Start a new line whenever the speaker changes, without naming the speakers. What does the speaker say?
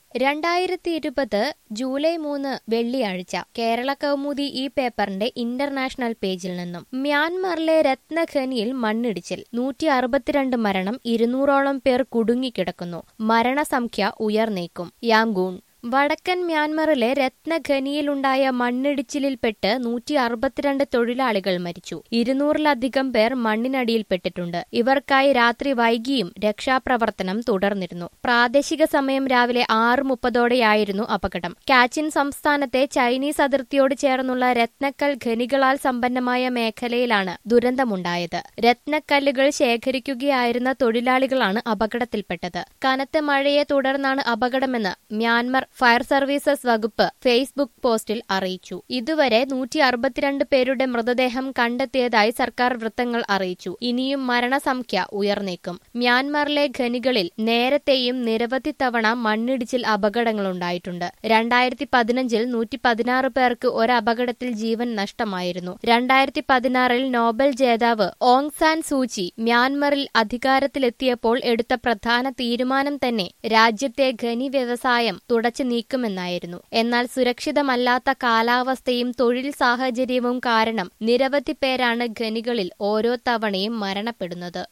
രണ്ടായിരത്തി ഇരുപത് ജൂലൈ മൂന്ന് വെള്ളിയാഴ്ച കേരള കൗമുദി ഈ പേപ്പറിന്റെ ഇന്റർനാഷണൽ പേജിൽ നിന്നും മ്യാൻമറിലെ രത്നഖനിയിൽ മണ്ണിടിച്ചിൽ നൂറ്റി അറുപത്തിരണ്ട് മരണം ഇരുന്നൂറോളം പേർ കുടുങ്ങിക്കിടക്കുന്നു മരണസംഖ്യ ഉയർന്നേക്കും യാങ്കൂൺ വടക്കൻ മ്യാൻമറിലെ രത്നഖനിയിലുണ്ടായ മണ്ണിടിച്ചിലിൽപ്പെട്ട് നൂറ്റി അറുപത്തിരണ്ട് തൊഴിലാളികൾ മരിച്ചു ഇരുന്നൂറിലധികം പേർ മണ്ണിനടിയിൽപ്പെട്ടിട്ടുണ്ട് ഇവർക്കായി രാത്രി വൈകിയും രക്ഷാപ്രവർത്തനം തുടർന്നിരുന്നു പ്രാദേശിക സമയം രാവിലെ ആറ് മുപ്പതോടെയായിരുന്നു അപകടം കാച്ചിൻ സംസ്ഥാനത്തെ ചൈനീസ് അതിർത്തിയോട് ചേർന്നുള്ള രത്നക്കൽ ഖനികളാൽ സമ്പന്നമായ മേഖലയിലാണ് ദുരന്തമുണ്ടായത് രത്നക്കല്ലുകൾ ശേഖരിക്കുകയായിരുന്ന തൊഴിലാളികളാണ് അപകടത്തിൽപ്പെട്ടത് കനത്ത മഴയെ തുടർന്നാണ് അപകടമെന്ന് മ്യാൻമർ ഫയർ സർവീസസ് വകുപ്പ് ഫേസ്ബുക്ക് പോസ്റ്റിൽ അറിയിച്ചു ഇതുവരെ നൂറ്റി അറുപത്തിരണ്ട് പേരുടെ മൃതദേഹം കണ്ടെത്തിയതായി സർക്കാർ വൃത്തങ്ങൾ അറിയിച്ചു ഇനിയും മരണസംഖ്യ ഉയർന്നേക്കും മ്യാൻമറിലെ ഖനികളിൽ നേരത്തെയും നിരവധി തവണ മണ്ണിടിച്ചിൽ അപകടങ്ങളുണ്ടായിട്ടുണ്ട് രണ്ടായിരത്തി പതിനഞ്ചിൽ നൂറ്റി പതിനാറ് പേർക്ക് ഒരപകടത്തിൽ ജീവൻ നഷ്ടമായിരുന്നു രണ്ടായിരത്തി പതിനാറിൽ നോബൽ ജേതാവ് ഓങ് സാൻ സൂചി മ്യാൻമറിൽ അധികാരത്തിലെത്തിയപ്പോൾ എടുത്ത പ്രധാന തീരുമാനം തന്നെ രാജ്യത്തെ ഖനി വ്യവസായം തുടച്ചു നീക്കുമെന്നായിരുന്നു എന്നാൽ സുരക്ഷിതമല്ലാത്ത കാലാവസ്ഥയും തൊഴിൽ സാഹചര്യവും കാരണം നിരവധി പേരാണ് ഖനികളിൽ ഓരോ തവണയും മരണപ്പെടുന്നത്